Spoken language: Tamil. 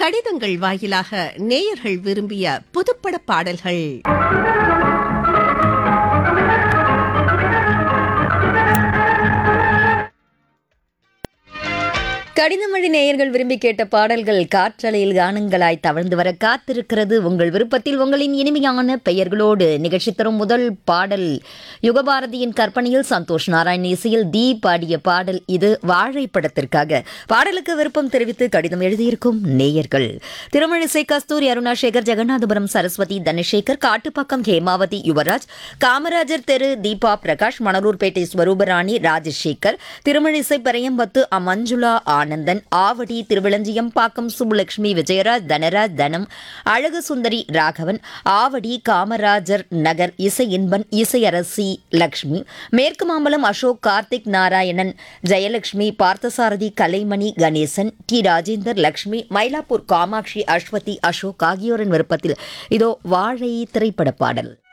கடிதங்கள் வாயிலாக நேயர்கள் விரும்பிய புதுப்பட பாடல்கள் கடிதமொழி நேயர்கள் விரும்பி கேட்ட பாடல்கள் காற்றலையில் கானங்களாய் தவழ்ந்து வர காத்திருக்கிறது உங்கள் விருப்பத்தில் உங்களின் இனிமையான பெயர்களோடு நிகழ்ச்சி தரும் முதல் பாடல் யுகபாரதியின் கற்பனையில் சந்தோஷ் நாராயண் இசையில் தி பாடிய பாடல் இது வாழை படத்திற்காக பாடலுக்கு விருப்பம் தெரிவித்து கடிதம் எழுதியிருக்கும் நேயர்கள் திருமழிசை கஸ்தூரி அருணா சேகர் ஜெகநாதபுரம் சரஸ்வதி தனசேகர் காட்டுப்பாக்கம் ஹேமாவதி யுவராஜ் காமராஜர் தெரு தீபா பிரகாஷ் மணலூர்பேட்டை ஸ்வரூபராணி ராஜசேகர் திருமழிசை பெரையம்பத்து அமஞ்சுளா ஆனந்தன் ஆவடி திருவிளஞ்சியம் பாக்கம் சுப்புலட்சுமி விஜயராஜ் தனராஜ் தனம் அழகு சுந்தரி ராகவன் ஆவடி காமராஜர் நகர் இசை இன்பன் இசையரசி லக்ஷ்மி மேற்கு மாம்பலம் அசோக் கார்த்திக் நாராயணன் ஜெயலட்சுமி பார்த்தசாரதி கலைமணி கணேசன் டி ராஜேந்தர் லக்ஷ்மி மயிலாப்பூர் காமாட்சி அஸ்வதி அசோக் ஆகியோரின் விருப்பத்தில் இதோ வாழை திரைப்பட பாடல்